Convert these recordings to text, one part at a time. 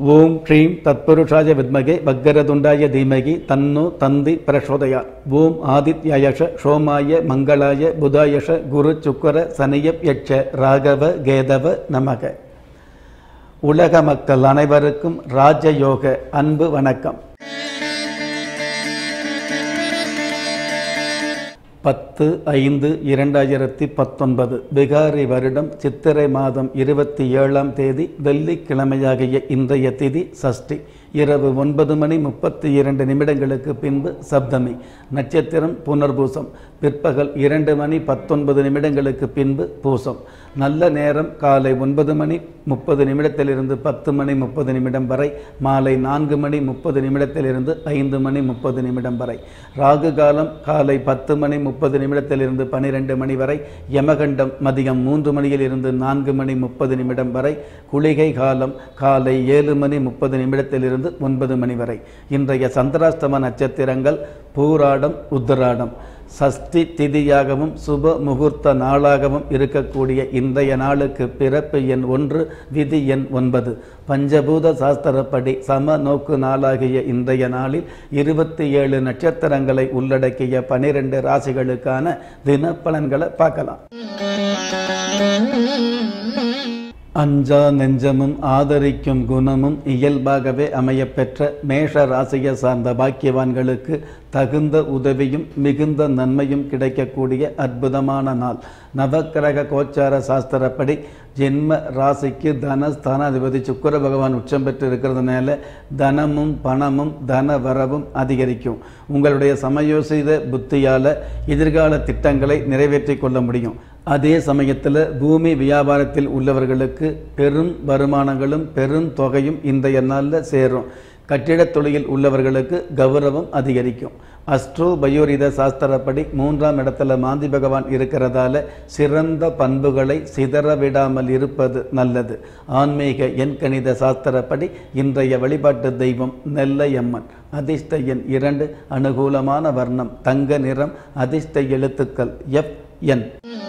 ஓம் ஸ்ரீம் தத்புருஷாய வித்மகே வக்கரதுண்டாய தீமகி தன்னு தந்தி பிரசோதயா ஓம் ஆதித்யாயஷ சோமாய மங்களாய புதாயஷ குரு சுக்கர சனியப் யட்ச ராகவ கேதவ நமக உலக மக்கள் அனைவருக்கும் ராஜயோக அன்பு வணக்கம் பத்து ஐந்து இரண்டாயிரத்தி பத்தொன்பது பிகாரி வருடம் சித்திரை மாதம் இருபத்தி ஏழாம் தேதி வெள்ளிக்கிழமையாகிய இன்றைய திதி சஷ்டி இரவு ஒன்பது மணி முப்பத்தி இரண்டு நிமிடங்களுக்கு பின்பு சப்தமி நட்சத்திரம் புனர்பூசம் பிற்பகல் இரண்டு மணி பத்தொன்பது நிமிடங்களுக்கு பின்பு பூசம் நல்ல நேரம் காலை ஒன்பது மணி முப்பது நிமிடத்திலிருந்து பத்து மணி முப்பது நிமிடம் வரை மாலை நான்கு மணி முப்பது நிமிடத்திலிருந்து ஐந்து மணி முப்பது நிமிடம் வரை ராகு காலம் காலை பத்து மணி முப்பது நிமிடத்திலிருந்து பனிரெண்டு மணி வரை யமகண்டம் மதியம் மூன்று மணியில் இருந்து நான்கு மணி முப்பது நிமிடம் வரை குளிகை காலம் காலை ஏழு மணி முப்பது நிமிடத்திலிருந்து ஒன்பது மணி வரை இன்றைய சந்திராஷ்டம நட்சத்திரங்கள் பூராடம் உத்தராடம் சஷ்டி திதியாகவும் சுப முகூர்த்த நாளாகவும் இருக்கக்கூடிய இன்றைய நாளுக்கு பிறப்பு எண் ஒன்று விதி எண் ஒன்பது பஞ்சபூத சாஸ்திரப்படி சம நோக்கு நாளாகிய இன்றைய நாளில் இருபத்தி ஏழு நட்சத்திரங்களை உள்ளடக்கிய பனிரெண்டு ராசிகளுக்கான தினப்பலன்களை பார்க்கலாம் அஞ்சா நெஞ்சமும் ஆதரிக்கும் குணமும் இயல்பாகவே அமையப்பெற்ற மேஷ ராசியை சார்ந்த பாக்கியவான்களுக்கு தகுந்த உதவியும் மிகுந்த நன்மையும் கிடைக்கக்கூடிய அற்புதமான நாள் நவக்கிரக கோச்சார சாஸ்திரப்படி ஜென்ம ராசிக்கு தனஸ்தானாதிபதி சுக்கர பகவான் உச்சம் பெற்று இருக்கிறதுனால தனமும் பணமும் தன வரவும் அதிகரிக்கும் உங்களுடைய சமயோசித புத்தியால் எதிர்கால திட்டங்களை நிறைவேற்றி கொள்ள முடியும் அதே சமயத்தில் பூமி வியாபாரத்தில் உள்ளவர்களுக்கு பெரும் வருமானங்களும் பெரும் தொகையும் இன்றைய நாளில் சேரும் கட்டிடத் தொழிலில் உள்ளவர்களுக்கு கௌரவம் அதிகரிக்கும் அஸ்ட்ரோ பயோரித சாஸ்திரப்படி மூன்றாம் இடத்துல மாந்தி பகவான் இருக்கிறதால சிறந்த பண்புகளை சிதற விடாமல் இருப்பது நல்லது ஆன்மீக எண்கணித சாஸ்திரப்படி இன்றைய வழிபாட்டு தெய்வம் நெல்லையம்மன் அதிர்ஷ்ட எண் இரண்டு அனுகூலமான வர்ணம் தங்க நிறம் அதிர்ஷ்ட எழுத்துக்கள் எஃப் என்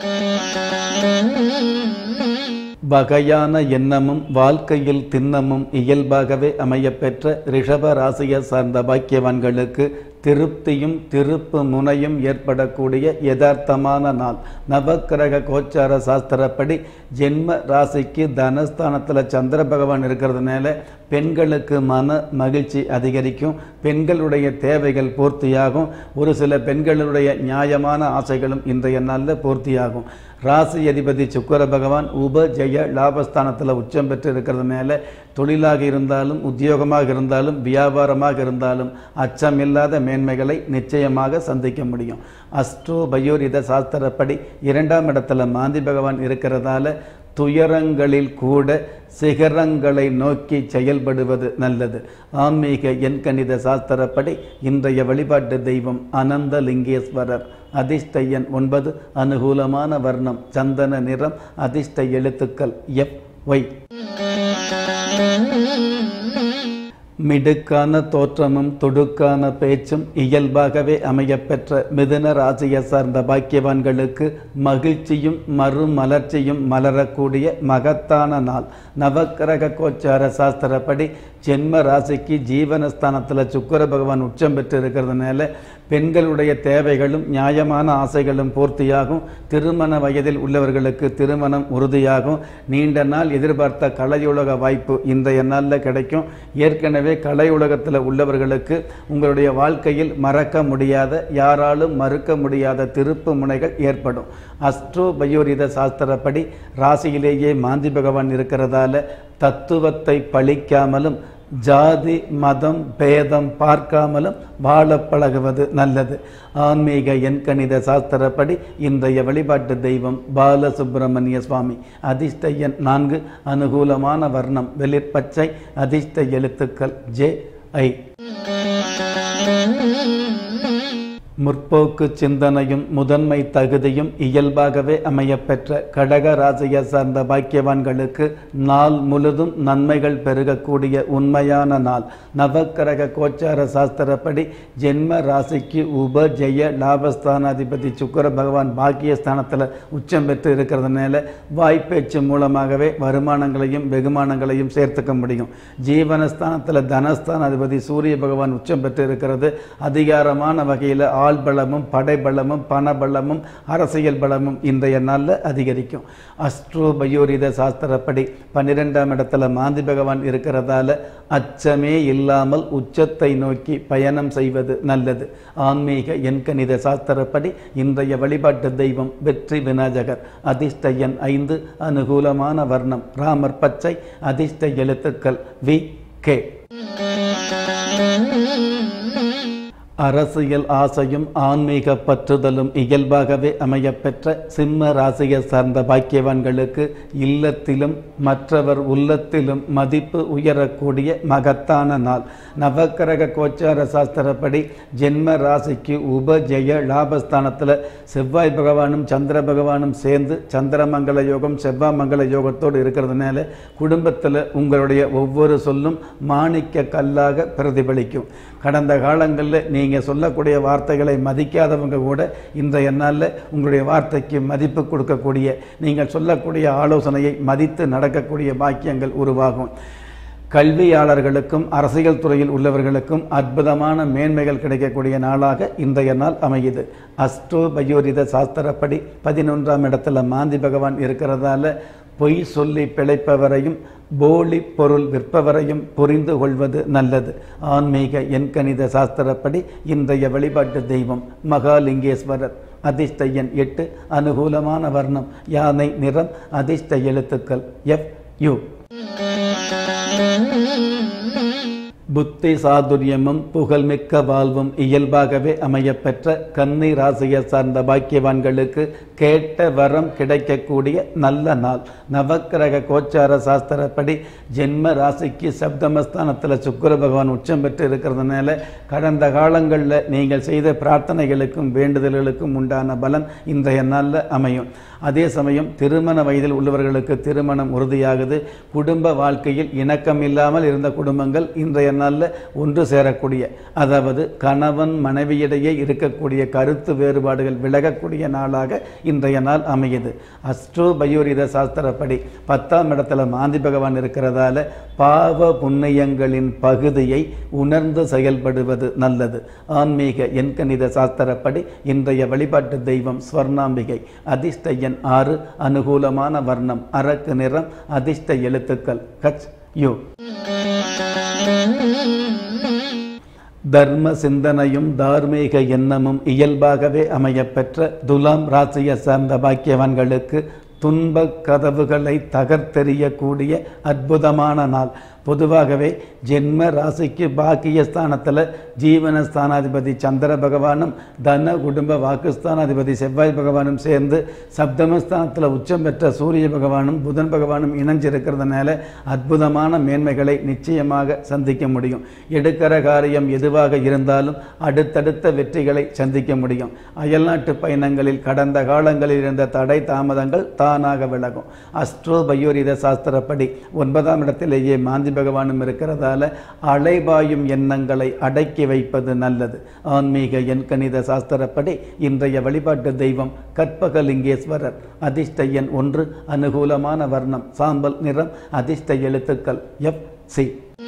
வகையான எண்ணமும் வாழ்க்கையில் திண்ணமும் இயல்பாகவே அமையப்பெற்ற ரிஷப ராசியை சார்ந்த பாக்கியவான்களுக்கு திருப்தியும் திருப்பு முனையும் ஏற்படக்கூடிய யதார்த்தமான நாள் நவக்கிரக கோச்சார சாஸ்திரப்படி ஜென்ம ராசிக்கு தனஸ்தானத்தில் சந்திர பகவான் இருக்கிறதுனால பெண்களுக்கு மன மகிழ்ச்சி அதிகரிக்கும் பெண்களுடைய தேவைகள் பூர்த்தியாகும் ஒரு சில பெண்களுடைய நியாயமான ஆசைகளும் இன்றைய நாளில் பூர்த்தியாகும் ராசி அதிபதி சுக்கர பகவான் உப ஜெய லாபஸ்தானத்தில் உச்சம் பெற்று இருக்கிறதுனால தொழிலாக இருந்தாலும் உத்தியோகமாக இருந்தாலும் வியாபாரமாக இருந்தாலும் அச்சமில்லாத மேன்மைகளை நிச்சயமாக சந்திக்க முடியும் அஸ்ட்ரோ பயோரித சாஸ்திரப்படி இரண்டாம் இடத்துல மாந்தி பகவான் இருக்கிறதால துயரங்களில் கூட சிகரங்களை நோக்கி செயல்படுவது நல்லது ஆன்மீக எண்கணித சாஸ்திரப்படி இன்றைய வழிபாட்டு தெய்வம் அனந்த லிங்கேஸ்வரர் அதிர்ஷ்ட எண் ஒன்பது அனுகூலமான வர்ணம் சந்தன நிறம் அதிர்ஷ்ட எழுத்துக்கள் எஃப் ஒய் மிடுக்கான தோற்றமும் துடுக்கான பேச்சும் இயல்பாகவே அமையப்பெற்ற மிதுன ராசியை சார்ந்த பாக்கியவான்களுக்கு மகிழ்ச்சியும் மறுமலர்ச்சியும் மலரக்கூடிய மகத்தான நாள் நவக்கிரக கோச்சார சாஸ்திரப்படி ஜென்ம ராசிக்கு ஜீவனஸ்தானத்தில் சுக்கர பகவான் உச்சம் பெற்று இருக்கிறதுனால பெண்களுடைய தேவைகளும் நியாயமான ஆசைகளும் பூர்த்தியாகும் திருமண வயதில் உள்ளவர்களுக்கு திருமணம் உறுதியாகும் நீண்ட நாள் எதிர்பார்த்த கலையுலக வாய்ப்பு இன்றைய நாளில் கிடைக்கும் ஏற்கனவே கலையுலகத்தில் உள்ளவர்களுக்கு உங்களுடைய வாழ்க்கையில் மறக்க முடியாத யாராலும் மறுக்க முடியாத திருப்பு முனைகள் ஏற்படும் அஸ்ட்ரோ பயோரித சாஸ்திரப்படி ராசியிலேயே மாந்தி பகவான் இருக்கிறதால தத்துவத்தை பழிக்காமலும் ஜாதி மதம் பேதம் பார்க்காமலும் வாழ பழகுவது நல்லது ஆன்மீக எண்கணித சாஸ்திரப்படி இன்றைய வழிபாட்டு தெய்வம் பாலசுப்பிரமணிய சுவாமி அதிர்ஷ்ட எண் நான்கு அனுகூலமான வர்ணம் வெளிர்பச்சை அதிர்ஷ்ட எழுத்துக்கள் ஜே ஐ முற்போக்கு சிந்தனையும் முதன்மை தகுதியும் இயல்பாகவே அமையப்பெற்ற கடக ராசியை சார்ந்த பாக்கியவான்களுக்கு நாள் முழுதும் நன்மைகள் பெருகக்கூடிய உண்மையான நாள் நவக்கிரக கோச்சார சாஸ்திரப்படி ஜென்ம ராசிக்கு உப ஜெய லாபஸ்தானாதிபதி சுக்கர பகவான் பாக்கியஸ்தானத்தில் உச்சம் பெற்று இருக்கிறதுனால வாய்ப்பேச்சு மூலமாகவே வருமானங்களையும் வெகுமானங்களையும் சேர்த்துக்க முடியும் ஜீவனஸ்தானத்தில் தனஸ்தானாதிபதி சூரிய பகவான் உச்சம் பெற்று இருக்கிறது அதிகாரமான வகையில் ஆள் பலமும் படைபலமும் பணபலமும் அரசியல் பலமும் இன்றைய நாளில் அதிகரிக்கும் அஸ்ட்ரோ பயோரித சாஸ்திரப்படி பன்னிரெண்டாம் இடத்துல மாந்தி பகவான் இருக்கிறதால அச்சமே இல்லாமல் உச்சத்தை நோக்கி பயணம் செய்வது நல்லது ஆன்மீக எண்கணித சாஸ்திரப்படி இன்றைய வழிபாட்டு தெய்வம் வெற்றி விநாயகர் அதிர்ஷ்ட எண் ஐந்து அனுகூலமான வர்ணம் ராமர் பச்சை அதிர்ஷ்ட எழுத்துக்கள் வி கே அரசியல் ஆசையும் ஆன்மீக பற்றுதலும் இயல்பாகவே அமையப்பெற்ற சிம்ம ராசியை சார்ந்த பாக்கியவான்களுக்கு இல்லத்திலும் மற்றவர் உள்ளத்திலும் மதிப்பு உயரக்கூடிய மகத்தான நாள் நவக்கிரக கோச்சார சாஸ்திரப்படி ஜென்ம ராசிக்கு உபஜெய லாபஸ்தானத்தில் செவ்வாய் பகவானும் சந்திர பகவானும் சேர்ந்து சந்திரமங்கல யோகம் செவ்வாய் மங்கள யோகத்தோடு இருக்கிறதுனால குடும்பத்தில் உங்களுடைய ஒவ்வொரு சொல்லும் மாணிக்க கல்லாக பிரதிபலிக்கும் கடந்த காலங்களில் நீங்கள் சொல்லக்கூடிய வார்த்தைகளை மதிக்காதவங்க கூட இன்றைய நாளில் உங்களுடைய வார்த்தைக்கு மதிப்பு கொடுக்கக்கூடிய நீங்கள் சொல்லக்கூடிய ஆலோசனையை மதித்து நடக்கக்கூடிய பாக்கியங்கள் உருவாகும் கல்வியாளர்களுக்கும் அரசியல் துறையில் உள்ளவர்களுக்கும் அற்புதமான மேன்மைகள் கிடைக்கக்கூடிய நாளாக இன்றைய நாள் அமையுது அஸ்ட்ரோ பயோரித சாஸ்திரப்படி பதினொன்றாம் இடத்துல மாந்தி பகவான் இருக்கிறதால பொய் சொல்லி பிழைப்பவரையும் போலி பொருள் விற்பவரையும் புரிந்து கொள்வது நல்லது ஆன்மீக எண்கணித சாஸ்திரப்படி இன்றைய வழிபாட்டு தெய்வம் மகாலிங்கேஸ்வரர் அதிர்ஷ்ட எண் எட்டு அனுகூலமான வர்ணம் யானை நிறம் அதிர்ஷ்ட எழுத்துக்கள் எஃப் யு புத்தி சாதுரியமும் புகழ்மிக்க வாழ்வும் இயல்பாகவே அமையப்பெற்ற கன்னி ராசியை சார்ந்த பாக்கியவான்களுக்கு கேட்ட வரம் கிடைக்கக்கூடிய நல்ல நாள் நவக்கிரக கோச்சார சாஸ்திரப்படி ஜென்ம ராசிக்கு சப்தமஸ்தானத்தில் சுக்கர பகவான் உச்சம் பெற்று இருக்கிறதுனால கடந்த காலங்களில் நீங்கள் செய்த பிரார்த்தனைகளுக்கும் வேண்டுதல்களுக்கும் உண்டான பலன் இன்றைய நாளில் அமையும் அதே சமயம் திருமண வயதில் உள்ளவர்களுக்கு திருமணம் உறுதியாகுது குடும்ப வாழ்க்கையில் இணக்கம் இல்லாமல் இருந்த குடும்பங்கள் இன்றைய நாளில் ஒன்று சேரக்கூடிய அதாவது கணவன் மனைவியிடையே இருக்கக்கூடிய கருத்து வேறுபாடுகள் விலகக்கூடிய நாளாக இன்றைய நாள் அமையுது அஸ்ட்ரோ பயோரித சாஸ்திரப்படி பத்தாம் இடத்துல மாந்தி பகவான் இருக்கிறதால பாவ புண்ணியங்களின் பகுதியை உணர்ந்து செயல்படுவது நல்லது ஆன்மீக எண்கணித சாஸ்திரப்படி இன்றைய வழிபாட்டு தெய்வம் ஸ்வர்ணாம்பிகை அதிர்ஷ்ட எண் ஆறு அனுகூலமான வர்ணம் அரக்கு நிறம் அதிர்ஷ்ட எழுத்துக்கள் கச் யு தர்ம சிந்தனையும் தார்மீக எண்ணமும் இயல்பாகவே அமையப்பெற்ற துலாம் ராசியை சார்ந்த பாக்கியவான்களுக்கு துன்பக் கதவுகளை தகர்த்தெறியக்கூடிய அற்புதமான நாள் பொதுவாகவே ஜென்ம ராசிக்கு பாக்கியஸ்தானத்தில் ஜீவனஸ்தானாதிபதி சந்திர பகவானும் தன குடும்ப வாக்குஸ்தானாதிபதி செவ்வாய் பகவானும் சேர்ந்து சப்தமஸ்தானத்தில் உச்சம் பெற்ற சூரிய பகவானும் புதன் பகவானும் இணைஞ்சிருக்கிறதுனால அற்புதமான மேன்மைகளை நிச்சயமாக சந்திக்க முடியும் எடுக்கிற காரியம் எதுவாக இருந்தாலும் அடுத்தடுத்த வெற்றிகளை சந்திக்க முடியும் அயல்நாட்டு பயணங்களில் கடந்த காலங்களில் இருந்த தடை தாமதங்கள் தானாக விலகும் அஸ்ட்ரோ பயோரித சாஸ்திரப்படி ஒன்பதாம் இடத்திலேயே மாந்தி பகவானும் இருக்கிறதால அலைபாயும் எண்ணங்களை அடக்கி வைப்பது நல்லது ஆன்மீக எண்கணித சாஸ்திரப்படி இன்றைய வழிபாட்டு தெய்வம் கற்பகலிங்கேஸ்வரர் அதிர்ஷ்ட எண் ஒன்று அனுகூலமான வர்ணம் சாம்பல் நிறம் அதிர்ஷ்ட எழுத்துக்கள் எஃப் சி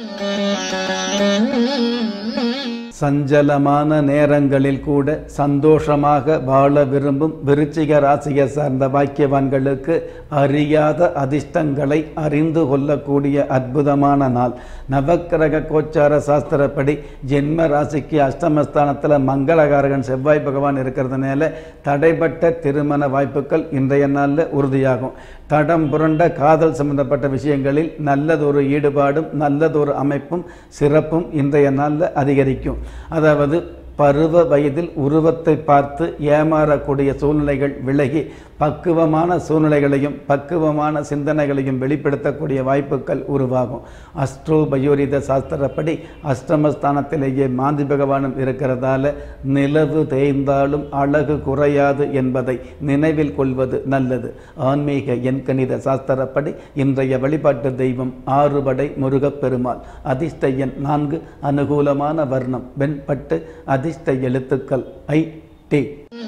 சஞ்சலமான நேரங்களில் கூட சந்தோஷமாக வாழ விரும்பும் விருச்சிக ராசியை சார்ந்த பாக்கியவான்களுக்கு அறியாத அதிர்ஷ்டங்களை அறிந்து கொள்ளக்கூடிய அற்புதமான நாள் நவக்கிரக கோச்சார சாஸ்திரப்படி ஜென்ம ராசிக்கு அஷ்டமஸ்தானத்தில் மங்களகாரகன் செவ்வாய் பகவான் இருக்கிறதுனால தடைப்பட்ட திருமண வாய்ப்புகள் இன்றைய நாளில் உறுதியாகும் தடம் புரண்ட காதல் சம்பந்தப்பட்ட விஷயங்களில் நல்லதொரு ஈடுபாடும் நல்லதொரு அமைப்பும் சிறப்பும் இன்றைய நாளில் அதிகரிக்கும் அதாவது பருவ வயதில் உருவத்தை பார்த்து ஏமாறக்கூடிய சூழ்நிலைகள் விலகி பக்குவமான சூழ்நிலைகளையும் பக்குவமான சிந்தனைகளையும் வெளிப்படுத்தக்கூடிய வாய்ப்புகள் உருவாகும் அஸ்ட்ரோ பயோரித சாஸ்திரப்படி அஷ்டமஸ்தானத்திலேயே மாந்தி பகவானும் இருக்கிறதால நிலவு தேய்ந்தாலும் அழகு குறையாது என்பதை நினைவில் கொள்வது நல்லது ஆன்மீக எண்கணித சாஸ்திரப்படி இன்றைய வழிபாட்டு தெய்வம் ஆறுபடை முருகப்பெருமாள் அதிர்ஷ்ட எண் நான்கு அனுகூலமான வர்ணம் வெண்பட்டு அதிர்ஷ்ட எழுத்துக்கள் ஐ டி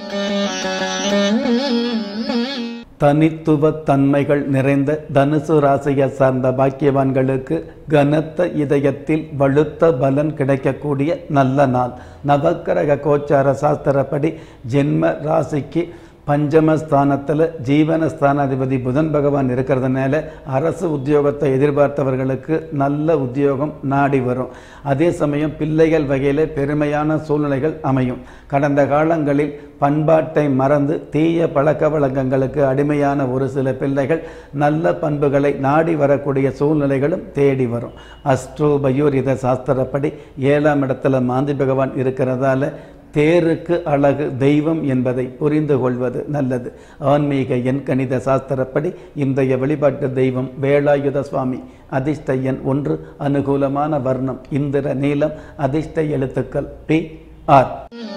தனித்துவ தன்மைகள் நிறைந்த தனுசு ராசியை சார்ந்த பாக்கியவான்களுக்கு கனத்த இதயத்தில் வலுத்த பலன் கிடைக்கக்கூடிய நல்ல நாள் நவக்கிரக கோச்சார சாஸ்திரப்படி ஜென்ம ராசிக்கு பஞ்சமஸ்தானத்தில் ஜீவனஸ்தானாதிபதி புதன் பகவான் இருக்கிறதுனால அரசு உத்தியோகத்தை எதிர்பார்த்தவர்களுக்கு நல்ல உத்தியோகம் நாடி வரும் அதே சமயம் பிள்ளைகள் வகையில் பெருமையான சூழ்நிலைகள் அமையும் கடந்த காலங்களில் பண்பாட்டை மறந்து தீய பழக்க வழக்கங்களுக்கு அடிமையான ஒரு சில பிள்ளைகள் நல்ல பண்புகளை நாடி வரக்கூடிய சூழ்நிலைகளும் தேடி வரும் அஸ்ட்ரோ பயோரித சாஸ்திரப்படி ஏழாம் இடத்துல மாந்தி பகவான் இருக்கிறதால தேருக்கு அழகு தெய்வம் என்பதை புரிந்து கொள்வது நல்லது ஆன்மீக எண்கணித சாஸ்திரப்படி இன்றைய வழிபாட்டு தெய்வம் வேலாயுத சுவாமி அதிர்ஷ்ட எண் ஒன்று அனுகூலமான வர்ணம் இந்திர நீலம் அதிர்ஷ்ட எழுத்துக்கள் பி ஆர்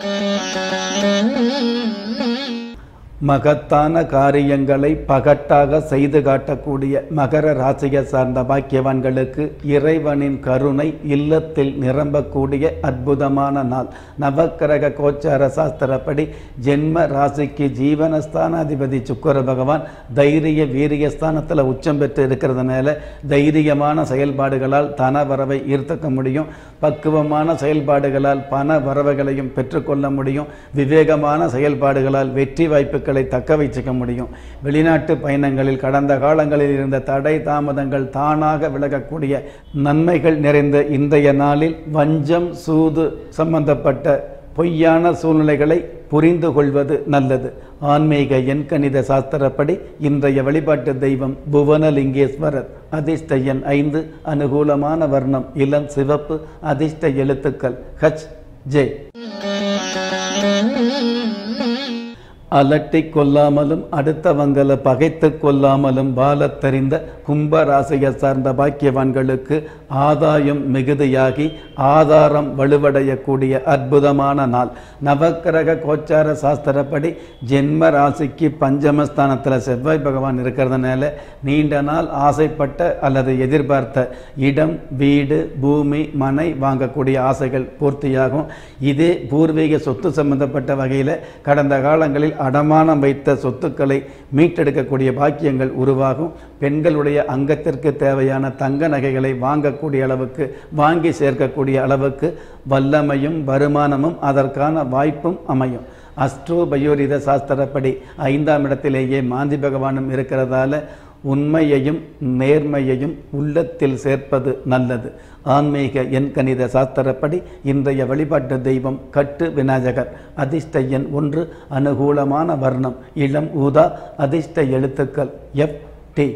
மகத்தான காரியங்களை பகட்டாக செய்து காட்டக்கூடிய மகர ராசியை சார்ந்த பாக்கியவான்களுக்கு இறைவனின் கருணை இல்லத்தில் நிரம்பக்கூடிய அற்புதமான நாள் நவக்கிரக கோச்சார சாஸ்திரப்படி ஜென்ம ராசிக்கு ஜீவனஸ்தானாதிபதி சுக்கர பகவான் தைரிய வீரிய ஸ்தானத்தில் உச்சம் பெற்று இருக்கிறதுனால தைரியமான செயல்பாடுகளால் தன வரவை ஈர்த்தக்க முடியும் பக்குவமான செயல்பாடுகளால் பண வரவுகளையும் பெற்றுக்கொள்ள முடியும் விவேகமான செயல்பாடுகளால் வெற்றி வாய்ப்புகளை தக்க வைச்சுக்க முடியும் வெளிநாட்டு பயணங்களில் கடந்த காலங்களில் இருந்த தடை தாமதங்கள் தானாக விலகக்கூடிய நன்மைகள் நிறைந்த இன்றைய நாளில் வஞ்சம் சூது சம்பந்தப்பட்ட பொய்யான சூழ்நிலைகளை புரிந்து கொள்வது நல்லது ஆன்மீக எண்கணித சாஸ்திரப்படி இன்றைய வழிபாட்டு தெய்வம் புவனலிங்கேஸ்வரர் அதிர்ஷ்ட எண் ஐந்து அனுகூலமான வர்ணம் இளம் சிவப்பு அதிர்ஷ்ட எழுத்துக்கள் ஹச் ஜே அலட்டி கொள்ளாமலும் அடுத்தவங்களை பகைத்து கொள்ளாமலும் வாழத் தெரிந்த கும்ப ராசியை சார்ந்த பாக்கியவான்களுக்கு ஆதாயம் மிகுதியாகி ஆதாரம் வலுவடையக்கூடிய அற்புதமான நாள் நவக்கிரக கோச்சார சாஸ்திரப்படி ஜென்ம ராசிக்கு பஞ்சமஸ்தானத்தில் செவ்வாய் பகவான் இருக்கிறதுனால நீண்ட நாள் ஆசைப்பட்ட அல்லது எதிர்பார்த்த இடம் வீடு பூமி மனை வாங்கக்கூடிய ஆசைகள் பூர்த்தியாகும் இதே பூர்வீக சொத்து சம்பந்தப்பட்ட வகையில் கடந்த காலங்களில் அடமானம் வைத்த சொத்துக்களை மீட்டெடுக்கக்கூடிய பாக்கியங்கள் உருவாகும் பெண்களுடைய அங்கத்திற்கு தேவையான தங்க நகைகளை வாங்கக்கூடிய அளவுக்கு வாங்கி சேர்க்கக்கூடிய அளவுக்கு வல்லமையும் வருமானமும் அதற்கான வாய்ப்பும் அமையும் அஸ்ட்ரோ பயோரித சாஸ்திரப்படி ஐந்தாம் இடத்திலேயே மாந்தி பகவானும் இருக்கிறதால உண்மையையும் நேர்மையையும் உள்ளத்தில் சேர்ப்பது நல்லது ஆன்மீக எண்கணித சாஸ்திரப்படி இன்றைய வழிபாட்டு தெய்வம் கட்டு விநாயகர் அதிர்ஷ்ட எண் ஒன்று அனுகூலமான வர்ணம் இளம் ஊதா அதிர்ஷ்ட எழுத்துக்கள் எஃப் டி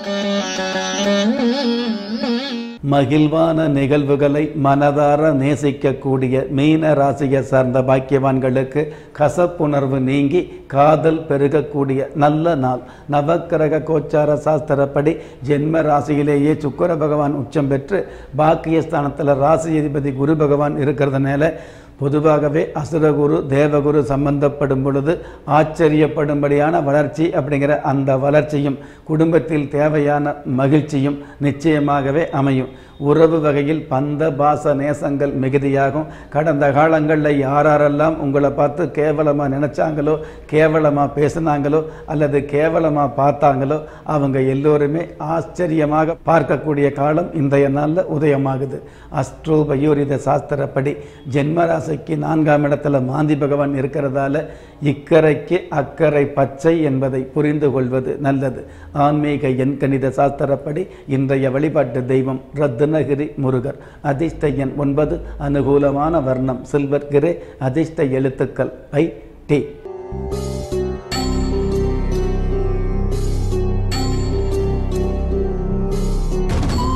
மகிழ்வான நிகழ்வுகளை மனதார நேசிக்கக்கூடிய மீன ராசியை சார்ந்த பாக்கியவான்களுக்கு கசப்புணர்வு நீங்கி காதல் பெருகக்கூடிய நல்ல நாள் நவக்கிரக கோச்சார சாஸ்திரப்படி ஜென்ம ராசியிலேயே சுக்கர பகவான் உச்சம் பெற்று பாக்கியஸ்தானத்தில் ராசி அதிபதி குரு பகவான் இருக்கிறதுனால பொதுவாகவே அசுரகுரு தேவகுரு சம்பந்தப்படும் பொழுது ஆச்சரியப்படும்படியான வளர்ச்சி அப்படிங்கிற அந்த வளர்ச்சியும் குடும்பத்தில் தேவையான மகிழ்ச்சியும் நிச்சயமாகவே அமையும் உறவு வகையில் பந்த பாச நேசங்கள் மிகுதியாகும் கடந்த காலங்களில் யாரெல்லாம் உங்களை பார்த்து கேவலமாக நினச்சாங்களோ கேவலமாக பேசினாங்களோ அல்லது கேவலமாக பார்த்தாங்களோ அவங்க எல்லோருமே ஆச்சரியமாக பார்க்கக்கூடிய காலம் இன்றைய நாளில் உதயமாகுது அஸ்ட்ரோ பயோரித சாஸ்திரப்படி ஜென்மராசிக்கு நான்காம் இடத்துல மாந்தி பகவான் இருக்கிறதால இக்கரைக்கு அக்கறை பச்சை என்பதை புரிந்து கொள்வது நல்லது ஆன்மீக எண்கணித சாஸ்திரப்படி இன்றைய வழிபாட்டு தெய்வம் ரத்னகிரி முருகர் அதிர்ஷ்ட எண் ஒன்பது அனுகூலமான வர்ணம் சில்வர் கிரே அதிர்ஷ்ட எழுத்துக்கள் ஐ டி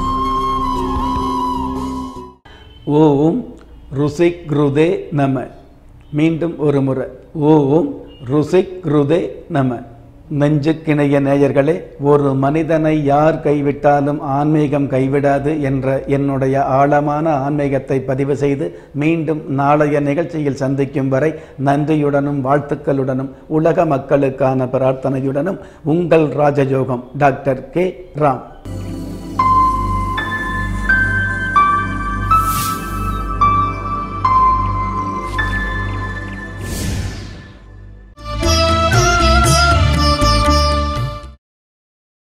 ஓம் ருசிக்ருதே நம மீண்டும் ஒரு முறை ஓம் ருசிக் ருதே நம நெஞ்சுக்கிணைய நேயர்களே ஒரு மனிதனை யார் கைவிட்டாலும் ஆன்மீகம் கைவிடாது என்ற என்னுடைய ஆழமான ஆன்மீகத்தை பதிவு செய்து மீண்டும் நாளைய நிகழ்ச்சியில் சந்திக்கும் வரை நன்றியுடனும் வாழ்த்துக்களுடனும் உலக மக்களுக்கான பிரார்த்தனையுடனும் உங்கள் ராஜயோகம் டாக்டர் கே ராம்